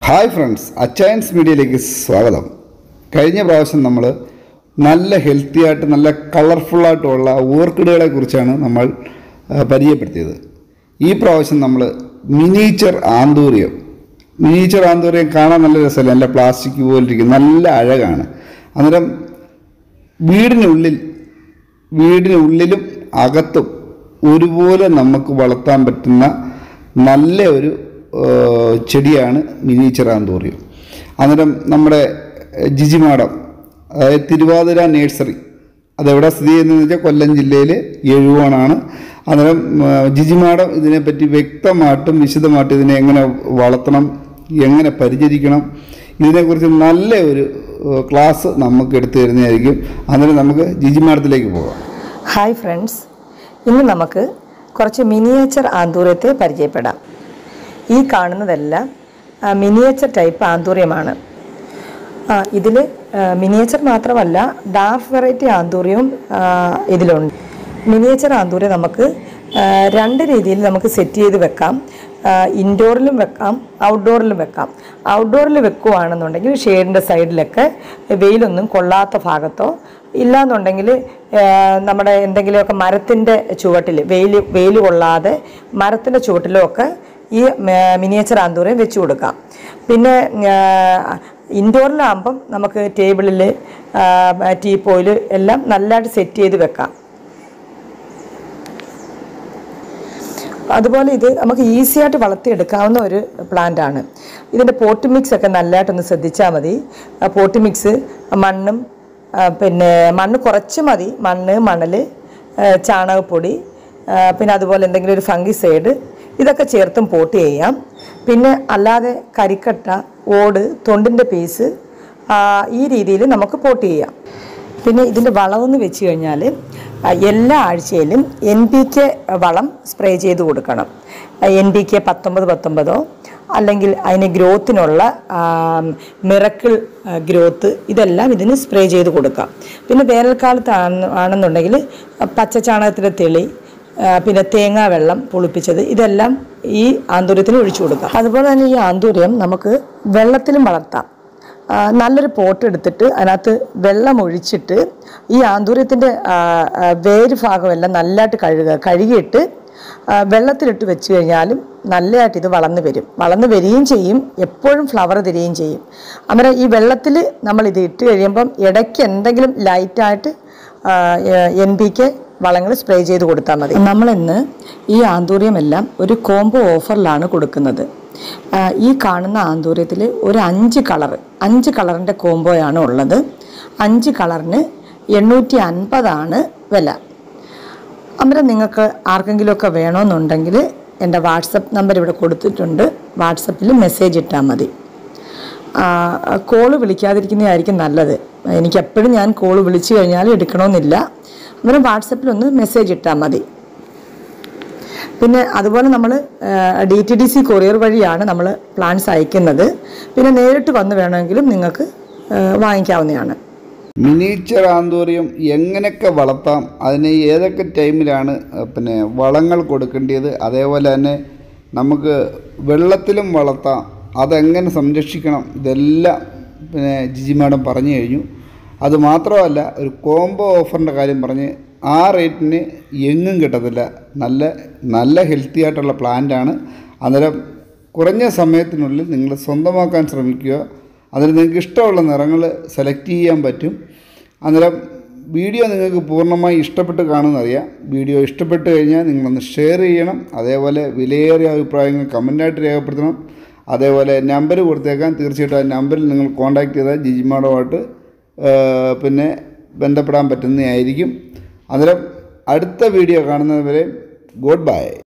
hi friends Achayans മീഡിയയിലേക്ക് സ്വാഗതം കഴിഞ്ഞ പ്രാവശ്യം നമ്മൾ നല്ല ഹെൽത്തി ആയിട്ട് നല്ല കളർഫുള്ളായിട്ടുള്ള ഓർക്കിഡുകളെ കുറിച്ചാണ് നമ്മൾ ആ, പരിചയപ്പെടുത്തിയത് ഈ പ്രാവശ്യം നമ്മൾ മിനീച്ചർ ആന്തൂറിയം മിനീച്ചർ ആന്തൂറിയം കാണാൻ നല്ല രസമല്ല നല്ല പ്ലാസ്റ്റിക് പോലിരിക്കും നല്ല അഴകാണ് അന്നേരം വീടിനുള്ളിൽ വീടിനുള്ളിലും അകത്തും ഒരുപോലെ നമുക്ക് വളർത്താൻ പറ്റുന്ന നല്ല ഒരു ആ, ചെടിയാണ് മിനിയേച്ചർ ആന്തോറിയം അന്നേരം നമ്മുടെ ജിജി മാഡം അതായത് തിരുവാതിര നേഴ്സറി അതെവിടെ സ്ഥിതി ചെയ്യുന്നതെന്ന് വെച്ചാൽ കൊല്ലം ജില്ലയിൽ എഴുവോണാണ് അന്നേരം ആ, ജിജി മാഡം ഇതിനെപ്പറ്റി വ്യക്തമായിട്ടും വിശദമായിട്ടും ഇതിനെ എങ്ങനെ വളർത്തണം എങ്ങനെ പരിചരിക്കണം ഇതിനെക്കുറിച്ച് നല്ല ഒരു ആ, ക്ലാസ് നമുക്ക് എടുത്തു തരുന്നതായിരിക്കും അന്നേരം നമുക്ക് ജിജി മാഡത്തിലേക്ക് പോകാം ഹായ് ഫ്രണ്ട്സ് ഇന്ന് നമുക്ക് കുറച്ച് മിനിയേച്ചർ ആന്തൂര്യത്തെ പരിചയപ്പെടാം ഈ കാണുന്നതെല്ലാം ആ, മിനിയേച്ചർ ടൈപ്പ് ആന്തൂര്യമാണ് ഇതിൽ മിനിയേച്ചർ മാത്രമല്ല ഡാർക്ക് വെറൈറ്റി ആന്തൂര്യവും ആ, ഇതിലുണ്ട് മിനിയേച്ചർ ആന്തൂര്യം നമുക്ക് ആ, രണ്ട് രീതിയിൽ നമുക്ക് സെറ്റ് ചെയ്ത് വെക്കാം ഇൻഡോറിലും വെക്കാം ഔട്ട്ഡോറിലും വെക്കാം ഔട്ട്ഡോറിൽ വെക്കുവാണെന്നുണ്ടെങ്കിൽ ഷെയ്ഡിൻ്റെ സൈഡിലൊക്കെ വെയിലൊന്നും കൊള്ളാത്ത ഭാഗത്തോ ഇല്ലാന്നുണ്ടെങ്കിൽ നമ്മുടെ എന്തെങ്കിലുമൊക്കെ മരത്തിൻ്റെ ചുവട്ടിൽ വെയിൽ വെയിൽ കൊള്ളാതെ മരത്തിൻ്റെ ചുവട്ടിലോ ഒക്കെ ഈ മ- മിനിയേച്ചർ ആന്തൂര്യം വെച്ച് കൊടുക്കാം പിന്നെ ഇൻഡോറിലാകുമ്പം നമുക്ക് ടേബിളിൽ ടീപ്പോയിൽ എല്ലാം നല്ലതായിട്ട് സെറ്റ് ചെയ്ത് വെക്കാം അതുപോലെ ഇത് നമുക്ക് ഈസി ആയിട്ട് വളർത്തിയെടുക്കാവുന്ന ഒരു പ്ലാന്റ് ആണ് ഇതിൻ്റെ പോട്ട് മിക്സ് ഒക്കെ നല്ലതായിട്ടൊന്ന് ശ്രദ്ധിച്ചാൽ മതി ആ പോട്ട് മിക്സ് മണ്ണും ആ, പിന്നെ മണ്ണ് കുറച്ച് മതി മണ്ണ് മണൽ ആ, ചാണകപ്പൊടി ആ, പിന്നെ അതുപോലെ എന്തെങ്കിലും ഒരു ഫംഗിസൈഡ് ഇതൊക്കെ ചേർത്തും പോട്ട് ചെയ്യാം പിന്നെ അല്ലാതെ കരിക്കട്ട ഓട് തൊണ്ടിൻ്റെ പീസ് ആ, ഈ രീതിയിൽ നമുക്ക് പോട്ട് ചെയ്യാം പിന്നെ ഇതിൻ്റെ വളമെന്ന് വെച്ച് കഴിഞ്ഞാൽ ആ, എല്ലാ ആഴ്ചയിലും എൻ പി കെ വളം സ്പ്രേ ചെയ്ത് കൊടുക്കണം എൻ പി കെ പത്തൊമ്പത് പത്തൊമ്പതോ അല്ലെങ്കിൽ അതിന് ഗ്രോത്തിനുള്ള മിറക്കിൾ ഗ്രോത്ത് ഇതെല്ലാം ഇതിന് സ്പ്രേ ചെയ്ത് കൊടുക്കാം പിന്നെ വേനൽക്കാലത്ത് ആണ് ആണെന്നുണ്ടെങ്കിൽ പച്ച ചാണകത്തിൻ്റെ തെളി ആ, പിന്നെ തേങ്ങാ വെള്ളം പുളിപ്പിച്ചത് ഇതെല്ലാം ഈ ആന്തൂര്യത്തിന് ഒഴിച്ചു കൊടുക്കാം അതുപോലെ തന്നെ ഈ ആന്തൂര്യം നമുക്ക് വെള്ളത്തിലും വളർത്താം ആ, നല്ലൊരു പോട്ട് എടുത്തിട്ട് അതിനകത്ത് വെള്ളം ഒഴിച്ചിട്ട് ഈ ആന്തൂര്യത്തിൻ്റെ വേര് ഭാഗമെല്ലാം നല്ലതായിട്ട് കഴുകുക കഴുകിയിട്ട് ആ, വെള്ളത്തിലിട്ട് വെച്ച് കഴിഞ്ഞാലും നല്ലതായിട്ട് ഇത് വളർന്നു വരും വളർന്നു വരികയും ചെയ്യും എപ്പോഴും ഫ്ലവർ തരികയും ചെയ്യും അന്നേരം ഈ വെള്ളത്തിൽ നമ്മൾ ഇത് ഇട്ട് കഴിയുമ്പം ഇടയ്ക്ക് എന്തെങ്കിലും ലൈറ്റായിട്ട് എൻ പി കെ വളങ്ങൾ സ്പ്രേ ചെയ്ത് കൊടുത്താൽ മതി നമ്മളിന്ന് ഈ ആന്തൂര്യമെല്ലാം ഒരു കോംബോ ഓഫറിലാണ് കൊടുക്കുന്നത് ആ, ഈ കാണുന്ന ആന്തൂര്യത്തിൽ ഒരു അഞ്ച് കളർ അഞ്ച് കളറിൻ്റെ കോംബോയാണ് ഉള്ളത് അഞ്ച് കളറിന് എണ്ണൂറ്റി അൻപതാണ് വില അന്നേരം നിങ്ങൾക്ക് ആർക്കെങ്കിലുമൊക്കെ വേണമെന്നുണ്ടെങ്കിൽ എൻ്റെ വാട്സപ്പ് നമ്പർ ഇവിടെ കൊടുത്തിട്ടുണ്ട് വാട്സപ്പിൽ മെസ്സേജ് ഇട്ടാൽ മതി കോള് വിളിക്കാതിരിക്കുന്നതായിരിക്കും നല്ലത് എനിക്ക് എപ്പോഴും ഞാൻ കോള് വിളിച്ചു കഴിഞ്ഞാൽ എടുക്കണമെന്നില്ല അന്നേരം വാട്സപ്പിലൊന്ന് മെസ്സേജ് ഇട്ടാൽ മതി പിന്നെ അതുപോലെ നമ്മൾ D T D C courier വഴിയാണ് നമ്മൾ പ്ലാൻസ് അയക്കുന്നത് പിന്നെ നേരിട്ട് വന്ന് വേണമെങ്കിലും നിങ്ങൾക്ക് ആ, വാങ്ങിക്കാവുന്നതാണ് മിനിയേച്ചർ ആന്തോറിയം എങ്ങനെയൊക്കെ വളർത്താം അതിന് ഏതൊക്കെ ടൈമിലാണ് അഹ് പിന്നെ വളങ്ങൾ കൊടുക്കേണ്ടത് അതേപോലെ തന്നെ നമുക്ക് വെള്ളത്തിലും വളർത്താം അതെങ്ങനെ സംരക്ഷിക്കണം ഇതെല്ലാം പിന്നെ ജിജി മാഡം പറഞ്ഞു കഴിഞ്ഞു അത് മാത്രമല്ല ഒരു കോംബോ ഓഫറിൻ്റെ കാര്യം പറഞ്ഞ് ആ റേറ്റിന് എങ്ങും കിട്ടത്തില്ല നല്ല നല്ല ഹെൽത്തി ആയിട്ടുള്ള പ്ലാന്റാണ് അന്നേരം കുറഞ്ഞ സമയത്തിനുള്ളിൽ നിങ്ങൾ സ്വന്തമാക്കാൻ ശ്രമിക്കുക അതിന് നിങ്ങൾക്ക് ഇഷ്ടമുള്ള നിറങ്ങൾ സെലക്ട് ചെയ്യാൻ പറ്റും അന്നേരം വീഡിയോ നിങ്ങൾക്ക് പൂർണ്ണമായി ഇഷ്ടപ്പെട്ട് കാണുമെന്നറിയാം വീഡിയോ ഇഷ്ടപ്പെട്ട് കഴിഞ്ഞാൽ നിങ്ങളൊന്ന് ഷെയർ ചെയ്യണം അതേപോലെ വിലയേറിയ അഭിപ്രായങ്ങൾ കമൻറ്റായിട്ട് രേഖപ്പെടുത്തണം അതേപോലെ നമ്പർ കൊടുത്തേക്കാൻ തീർച്ചയായിട്ടും ആ നമ്പറിൽ നിങ്ങൾ കോൺടാക്ട് ചെയ്താൽ ജിജിമാഡുമായിട്ട് പിന്നെ ബന്ധപ്പെടാൻ പറ്റുന്നതായിരിക്കും അന്നേരം അടുത്ത വീഡിയോ കാണുന്നത് വരെ ഗുഡ് ബൈ